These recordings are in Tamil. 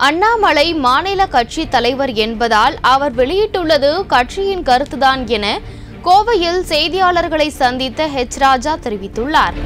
அண்ணாமலை மாநில கட்சி தலைவர் என்பதால் அவர் வெளியிட்டுள்ளது கட்சியின் கருத்துதான் என கோவையில் செய்தியாளர்களை சந்தித்த ஹெச் ராஜா தெரிவித்துள்ளார்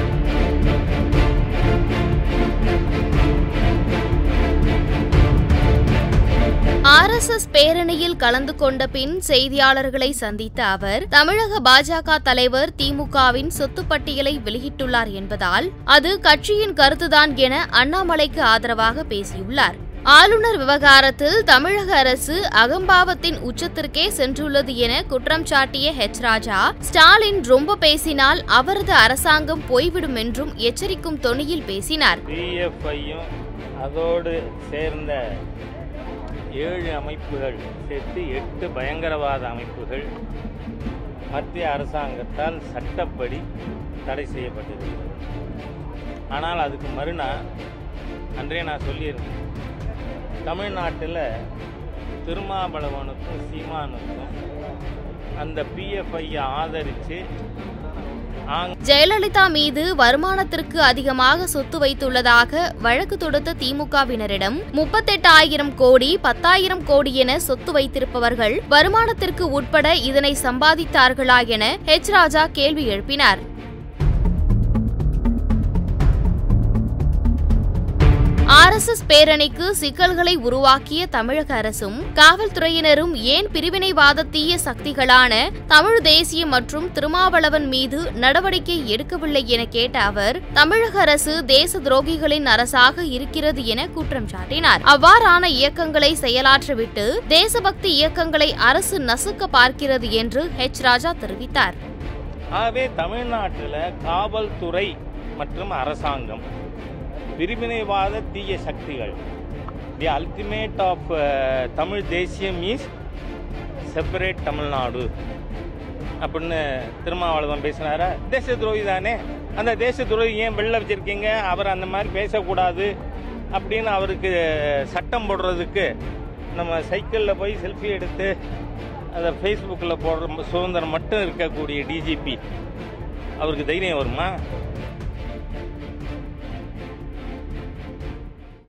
ஆர்எஸ்எஸ் பேரணியில் கலந்து கொண்ட பின் செய்தியாளர்களை சந்தித்த அவர் தமிழக பாஜக தலைவர் திமுகவின் சொத்து பட்டியலை வெளியிட்டுள்ளார் என்பதால் அது கட்சியின் கருத்துதான் என அண்ணாமலைக்கு ஆதரவாக பேசியுள்ளார் ஆளுநர் விவகாரத்தில் தமிழக அரசு அகம்பாவத்தின் உச்சத்திற்கே சென்றுள்ளது என குற்றம் சாட்டிய ஹெச் ராஜா ஸ்டாலின் ரொம்ப பேசினால் அவரது அரசாங்கம் போய்விடும் என்றும் எச்சரிக்கும் தொனியில் பேசினார் பிஎஃப்ஐயும் அதோடு சேர்ந்த ஏழு அமைப்புகள் சேர்த்து எட்டு பயங்கரவாத அமைப்புகள் மத்திய அரசாங்கத்தால் சட்டப்படி தடை செய்யப்பட்டிருக்கிறது ஆனால் அதுக்கு மறுநாள் அன்றே நான் சொல்லியிருந்தேன் தமிழ்நாட்டில் திருமாவளவனுக்கும் சீமானுக்கும் அந்த பிஎஃப்ஐயை ஆதரித்து ஆங் ஜெயலலிதா மீது வருமானத்திற்கு அதிகமாக சொத்து வைத்துள்ளதாக வழக்கு தொடுத்த திமுகவினரிடம் முப்பத்தெட்டு ஆயிரம் கோடி பத்தாயிரம் கோடி என சொத்து வைத்திருப்பவர்கள் வருமானத்திற்கு உட்பட இதனை சம்பாதித்தார்களா என ஹெச் ராஜா கேள்வி எழுப்பினார் ஆர்எஸ்எஸ் பேரணிக்கு சிக்கல்களை உருவாக்கிய தமிழக அரசும் காவல்துறையினரும் ஏன் பிரிவினைவாத தீய சக்திகளான தமிழ் தேசிய மற்றும் திருமாவளவன் மீது நடவடிக்கை எடுக்கவில்லை என கேட்ட அவர் தமிழக அரசு தேச துரோகிகளின் அரசாக இருக்கிறது என குற்றம் சாட்டினார் அவ்வாறான இயக்கங்களை செயலாற்றவிட்டு தேசபக்தி இயக்கங்களை அரசு நசுக்க பார்க்கிறது என்று ஹெச் ராஜா தெரிவித்தார் ஆகவே தமிழ்நாட்டில் காவல்துறை மற்றும் அரசாங்கம் பிரிவினைவாத தீய சக்திகள் தி அல்டிமேட் ஆஃப் தமிழ் தேசியம் இஸ் செப்பரேட் தமிழ்நாடு அப்படின்னு திருமாவளவன் பேசினாரா தேச துரோகி தானே அந்த தேச துரோகி ஏன் வெளில வச்சிருக்கீங்க அவர் அந்த மாதிரி பேசக்கூடாது அப்படின்னு அவருக்கு சட்டம் போடுறதுக்கு நம்ம சைக்கிளில் போய் செல்ஃபி எடுத்து அதை ஃபேஸ்புக்கில் போடுற சுதந்திரம் மட்டும் இருக்கக்கூடிய டிஜிபி அவருக்கு தைரியம் வருமா